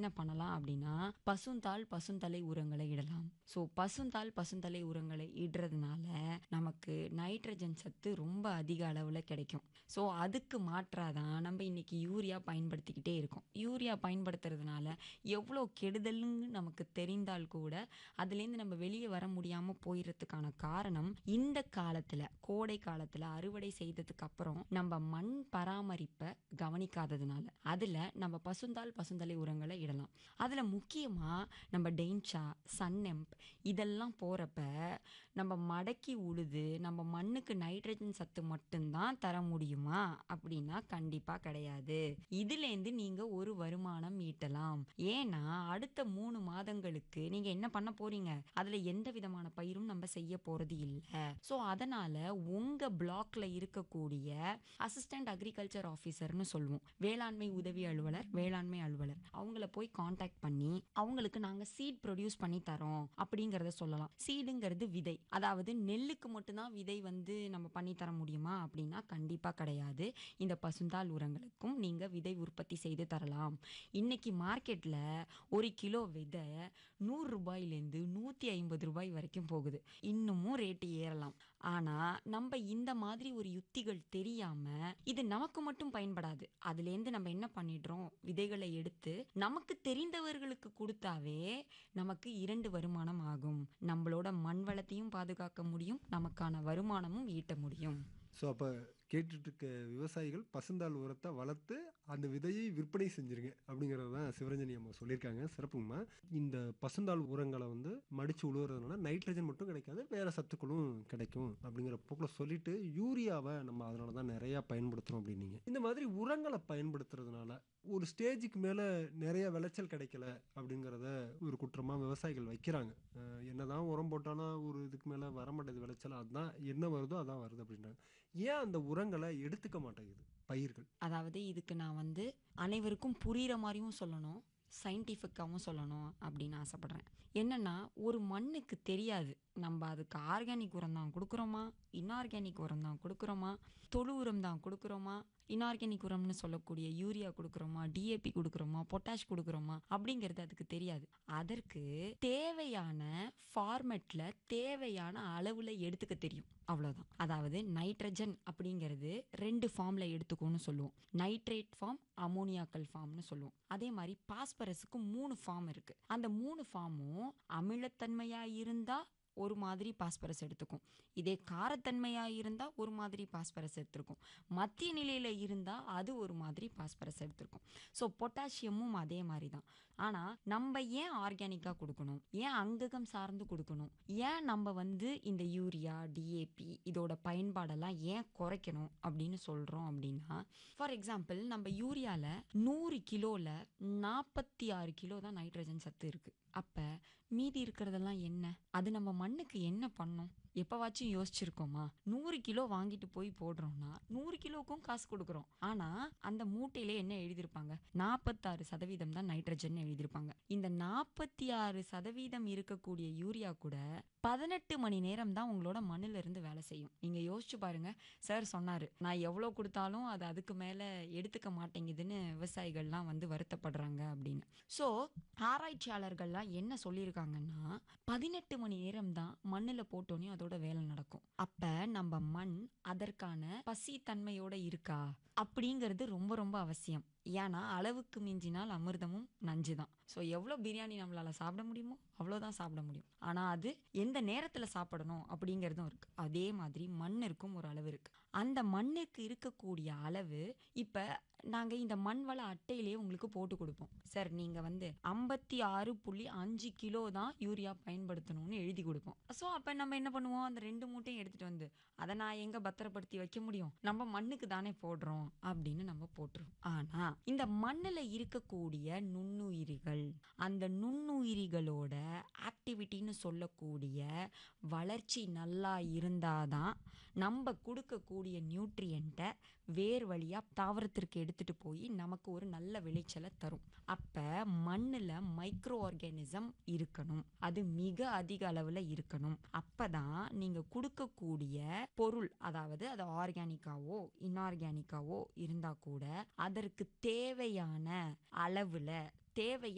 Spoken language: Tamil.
பண்ணலாம் அப்படின்னா பசுந்தாள் பசுந்தலை உரங்களை இடலாம் ஸோ பசுந்தாள் பசுந்தலை உரங்களை இடுறதுனால நமக்கு நைட்ரஜன் சத்து ரொம்ப அதிக அளவில் கிடைக்கும் ஸோ அதுக்கு மாற்றாதான் நம்ம இன்னைக்கு யூரியா பயன்படுத்திக்கிட்டே இருக்கோம் யூரியா பயன்படுத்துறதுனால எவ்வளோ கெடுதல்னு நமக்கு தெரிந்தால் கூட அதுலேருந்து நம்ம வெளியே வர முடியாமல் போயிடுறதுக்கான காரணம் இந்த காலத்தில் கோடை காலத்தில் அறுவடை செய்ததுக்கு அப்புறம் நம்ம மண் பராமரிப்பை கவனிக்காததுனால அதில் நம்ம பசுந்தாள் பசுந்தலை உரங்களை இடலாம் அதில் முக்கியமாக நம்ம டெயின்ச்சா சன்னெம்ப் இதெல்லாம் போகிறப்ப நம்ம மடக்கி உழுது நம்ம மண்ணுக்கு நைட்ரஜன் சத்து மட்டும்தான் தர முடியுமா அப்படின்னா கண்டிப்பாக கிடையாது இதுலேருந்து நீங்கள் ஒரு வருமானம் ஈட்டலாம் ஏன்னா அடுத்த மூணு மாதங்களுக்கு நீங்கள் என்ன பண்ண போறீங்க அதில் எந்த விதமான பயிரும் நம்ம செய்ய போகிறது இல்லை ஸோ அதனால் உங்கள் பிளாக்ல இருக்கக்கூடிய அசிஸ்டன்ட் அக்ரிகல்ச்சர் ஆஃபீஸர்னு சொல்லுவோம் வேளாண்மை உதவி அலுவலர் வேளாண்மை அலுவலர் அவங்கள போய் காண்டாக்ட் பண்ணி அவங்களுக்கு நாங்கள் சீட் ப்ரொடியூஸ் பண்ணி தரோம் அப்படிங்கிறத சொல்லலாம் சீடுங்கிறது விதை அதாவது நெல்லுக்கு மட்டும்தான் விதை வந்து நம்ம பண்ணி தர முடியுமா அப்படின்னா கண்டிப்பாக கிடையாது இந்த பசுந்தாள் உரங்களுக்கும் நீங்கள் விதை உற்பத்தி செய்து தரலாம் இன்னைக்கு மார்க்கெட்டில் ஒரு கிலோ விதை நூறு ரூபாயிலேருந்து நூற்றி ஐம்பது ரூபாய் வரைக்கும் போகுது இன்னமும் ரேட்டு ஏறலாம் ஆனால் நம்ம இந்த மாதிரி ஒரு யுத்திகள் தெரியாமல் இது நமக்கு மட்டும் பயன்படாது அதுலேருந்து நம்ம என்ன பண்ணிடுறோம் விதைகளை எடுத்து நமக்கு தெரிந்தவர்களுக்கு கொடுத்தாவே நமக்கு இரண்டு வருமானம் ஆகும் நம்மளோட மண் வளத்தையும் பாதுகாக்க முடியும் நமக்கான வருமானமும் ஈட்ட முடியும் ஸோ அப்போ கேட்டுட்டு இருக்க விவசாயிகள் பசுந்தாள் உரத்தை வளர்த்து அந்த விதையை விற்பனை செஞ்சிருங்க அப்படிங்கிறது தான் சிவரஞ்சனி அம்மா சொல்லியிருக்காங்க சிறப்புங்கம்மா இந்த பசுந்தாள் உரங்களை வந்து மடித்து உழுவுறதுனால நைட்ரஜன் மட்டும் கிடைக்காது வேற சத்துக்களும் கிடைக்கும் அப்படிங்கிற போக்கில் சொல்லிட்டு யூரியாவை நம்ம அதனால தான் நிறையா பயன்படுத்துகிறோம் அப்படின்னீங்க இந்த மாதிரி உரங்களை பயன்படுத்துறதுனால ஒரு ஸ்டேஜுக்கு மேலே நிறைய விளைச்சல் கிடைக்கல அப்படிங்கிறத ஒரு குற்றமாக விவசாயிகள் வைக்கிறாங்க அஹ் என்னதான் உரம் போட்டாலும் ஒரு இதுக்கு மேலே வர மாட்டேது விளைச்சல் அதுதான் என்ன வருதோ அதான் வருது அப்படின்றாங்க ஏன் அந்த உரங்களை எடுத்துக்க மாட்டேங்குது பயிர்கள் அதாவது இதுக்கு நான் வந்து அனைவருக்கும் புரிகிற மாதிரியும் சொல்லணும் சயின்டிஃபிக்காகவும் சொல்லணும் அப்படின்னு ஆசைப்படுறேன் என்னன்னா ஒரு மண்ணுக்கு தெரியாது நம்ம அதுக்கு ஆர்கானிக் உரம் தான் கொடுக்குறோமா இன்ஆர்கானிக் உரம் தான் கொடுக்குறோமா தொழு உரம் தான் கொடுக்குறோமா இன்ஆர்கானிக் உரம்னு சொல்லக்கூடிய யூரியா கொடுக்குறோமா டிஏபி கொடுக்குறோமா பொட்டாஷ் கொடுக்குறோமா அப்படிங்கிறது அதுக்கு தெரியாது அதற்கு தேவையான ஃபார்மெட்ல தேவையான அளவுல எடுத்துக்க தெரியும் அவ்வளவுதான் அதாவது நைட்ரஜன் அப்படிங்கிறது ரெண்டு ஃபார்ம்ல எடுத்துக்கோன்னு சொல்லுவோம் நைட்ரேட் ஃபார்ம் அமோனியாக்கல் ஃபார்ம்னு சொல்லுவோம் அதே மாதிரி பாஸ்பரஸுக்கு மூணு ஃபார்ம் இருக்கு அந்த மூணு ஃபார்மும் அமிலத்தன்மையா இருந்தா ஒரு மாதிரி பாஸ்பரஸ் எடுத்துக்கும் இதே காரத்தன்மையாக இருந்தால் ஒரு மாதிரி பாஸ்பரஸ் எடுத்திருக்கும் மத்திய நிலையில் இருந்தால் அது ஒரு மாதிரி பாஸ்பரஸ் எடுத்திருக்கும் ஸோ பொட்டாசியமும் அதே மாதிரி தான் ஆனால் நம்ம ஏன் ஆர்கானிக்காக கொடுக்கணும் ஏன் அங்ககம் சார்ந்து கொடுக்கணும் ஏன் நம்ம வந்து இந்த யூரியா டிஏபி இதோட பயன்பாடெல்லாம் ஏன் குறைக்கணும் அப்படின்னு சொல்கிறோம் அப்படின்னா ஃபார் எக்ஸாம்பிள் நம்ம யூரியாவில் நூறு கிலோவில் நாற்பத்தி ஆறு கிலோ தான் நைட்ரஜன் சத்து இருக்குது அப்ப மீதி இருக்கிறதெல்லாம் என்ன அது நம்ம மண்ணுக்கு என்ன பண்ணும் எப்பவாச்சும் யோசிச்சிருக்கோமா நூறு கிலோ வாங்கிட்டு போய் போடுறோம்னா நூறு கிலோக்கும் காசு கொடுக்குறோம் ஆனா அந்த மூட்டையில என்ன எழுதியிருப்பாங்க நாற்பத்தாறு சதவீதம் தான் நைட்ரஜன் எழுதியிருப்பாங்க இந்த நாற்பத்தி ஆறு சதவீதம் இருக்கக்கூடிய யூரியா கூட பதினெட்டு மணி நேரம் தான் உங்களோட மண்ணில இருந்து வேலை செய்யும் நீங்க யோசிச்சு பாருங்க சார் சொன்னாரு நான் எவ்வளவு கொடுத்தாலும் அது அதுக்கு மேல எடுத்துக்க மாட்டேங்குதுன்னு விவசாயிகள்லாம் வந்து வருத்தப்படுறாங்க அப்படின்னு ஸோ ஆராய்ச்சியாளர்கள்லாம் என்ன சொல்லியிருக்காங்கன்னா பதினெட்டு மணி நேரம் தான் மண்ணுல போட்டோன்னே அதோட வேலை நடக்கும் அப்ப நம்ம மண் அதற்கான பசி தன்மையோட இருக்கா அப்படிங்கிறது ரொம்ப ரொம்ப அவசியம் ஏன்னா அளவுக்கு மிஞ்சினால் அமிர்தமும் நஞ்சு தான் ஸோ எவ்வளோ பிரியாணி நம்மளால சாப்பிட முடியுமோ அவ்வளோதான் சாப்பிட முடியும் ஆனால் அது எந்த நேரத்தில் சாப்பிடணும் அப்படிங்கிறதும் இருக்கு அதே மாதிரி மண்ணிற்கும் ஒரு அளவு இருக்கு அந்த மண்ணுக்கு இருக்கக்கூடிய அளவு இப்போ நாங்கள் இந்த மண் வள அட்டையிலேயே உங்களுக்கு போட்டு கொடுப்போம் சார் நீங்கள் வந்து ஐம்பத்தி ஆறு புள்ளி அஞ்சு கிலோ தான் யூரியா பயன்படுத்தணும்னு எழுதி கொடுப்போம் ஸோ அப்போ நம்ம என்ன பண்ணுவோம் அந்த ரெண்டு மூட்டையும் எடுத்துகிட்டு வந்து அதை நான் எங்கே பத்திரப்படுத்தி வைக்க முடியும் நம்ம மண்ணுக்கு தானே போடுறோம் அப்படின்னு நம்ம போட்டுருவோம் ஆனால் இந்த மண்ணில் இருக்கக்கூடிய நுண்ணுயிரிகள் அந்த நுண்ணுயிரிகளோட ஆக்டிவிட்டின்னு சொல்லக்கூடிய வளர்ச்சி நல்லா இருந்தாதான் நம்ம கொடுக்கக்கூடிய நியூட்ரியண்ட்டை வேர் வழியாக தாவரத்திற்கு எடுத்துட்டு போய் நமக்கு ஒரு நல்ல விளைச்சலை தரும் அப்ப மண்ணுல மைக்ரோ ஆர்கானிசம் இருக்கணும் அது மிக அதிக அளவுல இருக்கணும் அப்பதான் நீங்க கொடுக்கக்கூடிய பொருள் அதாவது அது ஆர்கானிக்காவோ இன்ஆர்கானிக்காவோ இருந்தா கூட அதற்கு தேவையான அளவுல தேவை